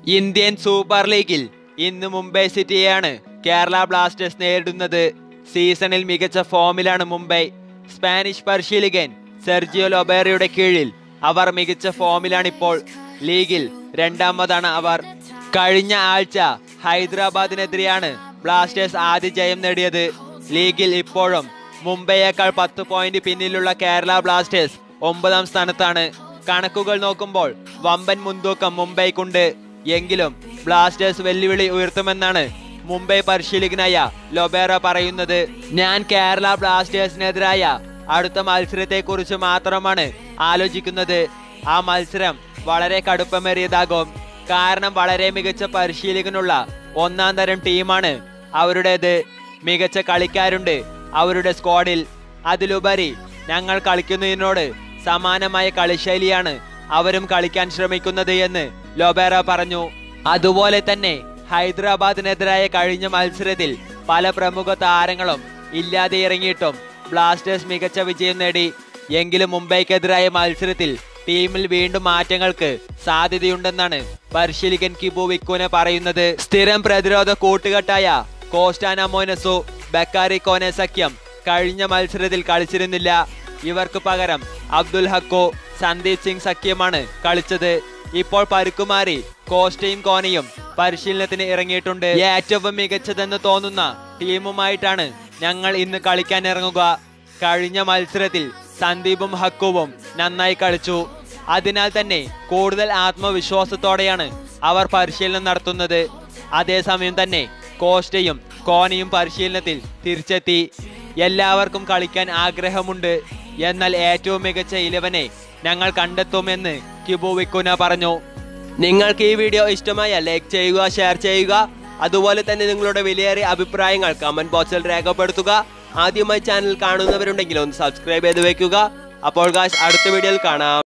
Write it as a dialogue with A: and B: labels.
A: Indian super ലീഗിൽ ഇന്ന് Mumbai സിറ്റിയെയാണ് Kerala Blasters നേരിടുന്നത് സീസണിൽ മികച്ച ഫോമിലാണ് മുംബൈ സ്പാനിഷ് പരിശീലകൻ സെർജിയോ ലൊബേറയുടെ കീഴിൽ അവർ മികച്ച ഫോമിലാണിപ്പോൾ ലീഗിൽ രണ്ടാമതാണ് അവർ കഴിഞ്ഞ ആഴ്ച ഹൈദരാബാദിനെതിരെയാണ് ബ്ലാസ്റ്റേഴ്സ് ആദ്യ ജയം നേടിയത് ലീഗിൽ ഇപ്പോഴും മുംബൈയേക്കാൾ പത്ത് പോയിന്റ് പിന്നിലുള്ള കേരള ബ്ലാസ്റ്റേഴ്സ് ഒമ്പതാം സ്ഥാനത്താണ് കണക്കുകൾ നോക്കുമ്പോൾ വമ്പൻ മുൻതൂക്കം മുംബൈക്കുണ്ട് എങ്കിലും ബ്ലാസ്റ്റേഴ്സ് വെല്ലുവിളി ഉയർത്തുമെന്നാണ് മുംബൈ പരിശീലകനായ ലൊബേറ പറയുന്നത് ഞാൻ കേരള ബ്ലാസ്റ്റേഴ്സിനെതിരായ അടുത്ത മത്സരത്തെക്കുറിച്ച് മാത്രമാണ് ആലോചിക്കുന്നത് ആ മത്സരം വളരെ കടുപ്പമേറിയതാകും കാരണം വളരെ മികച്ച പരിശീലകനുള്ള ഒന്നാം തരം ടീമാണ് അവരുടേത് മികച്ച കളിക്കാരുണ്ട് അവരുടെ സ്ക്വാഡിൽ അതിലുപരി ഞങ്ങൾ കളിക്കുന്നതിനോട് സമാനമായ കളിശൈലിയാണ് അവരും കളിക്കാൻ ശ്രമിക്കുന്നത് എന്ന് ലൊബേറ പറഞ്ഞു അതുപോലെ തന്നെ ഹൈദരാബാദിനെതിരായ കഴിഞ്ഞ മത്സരത്തിൽ പല പ്രമുഖ താരങ്ങളും ഇല്ലാതെ ഇറങ്ങിയിട്ടും ബ്ലാസ്റ്റേഴ്സ് മികച്ച വിജയം നേടി എങ്കിലും മുംബൈക്കെതിരായ മത്സരത്തിൽ ടീമിൽ വീണ്ടും മാറ്റങ്ങൾക്ക് സാധ്യതയുണ്ടെന്നാണ് പരിശീലകൻ കിബു വിക്കുനെ പറയുന്നത് സ്ഥിരം പ്രതിരോധ കൂട്ടുകെട്ടായ കോസ്റ്റാന മോനസു ബക്കാരി കോനെ സഖ്യം കഴിഞ്ഞ മത്സരത്തിൽ കളിച്ചിരുന്നില്ല ഇവർക്ക് പകരം അബ്ദുൽ ഹക്കോ സന്ദീപ് സിംഗ് സഖ്യമാണ് കളിച്ചത് ഇപ്പോൾ പരുക്കുമാറി കോസ്റ്റയും കോനയും പരിശീലനത്തിന് ഇറങ്ങിയിട്ടുണ്ട് ഏറ്റവും മികച്ചതെന്ന് തോന്നുന്ന ടീമുമായിട്ടാണ് ഞങ്ങൾ ഇന്ന് കളിക്കാൻ ഇറങ്ങുക കഴിഞ്ഞ മത്സരത്തിൽ സന്ദീപും ഹക്കുവും നന്നായി കളിച്ചു അതിനാൽ തന്നെ കൂടുതൽ ആത്മവിശ്വാസത്തോടെയാണ് അവർ പരിശീലനം നടത്തുന്നത് അതേസമയം തന്നെ കോസ്റ്റയും കോനയും പരിശീലനത്തിൽ തിരിച്ചെത്തി എല്ലാവർക്കും കളിക്കാൻ ആഗ്രഹമുണ്ട് എന്നാൽ ഏറ്റവും മികച്ച ഇലവനെ ഞങ്ങൾ കണ്ടെത്തുമെന്ന് കിബു വിക്കുന പറഞ്ഞു നിങ്ങൾക്ക് ഈ വീഡിയോ ഇഷ്ടമായ ലൈക്ക് ചെയ്യുക ഷെയർ ചെയ്യുക അതുപോലെ തന്നെ നിങ്ങളുടെ വിലയേറിയ അഭിപ്രായങ്ങൾ കമന്റ് ബോക്സിൽ രേഖപ്പെടുത്തുക ആദ്യമായി ചാനൽ കാണുന്നവരുണ്ടെങ്കിൽ ഒന്ന് സബ്സ്ക്രൈബ് ചെയ്ത് വെക്കുക അപ്പോൾ ഗായ്സ് അടുത്ത വീഡിയോയിൽ കാണാം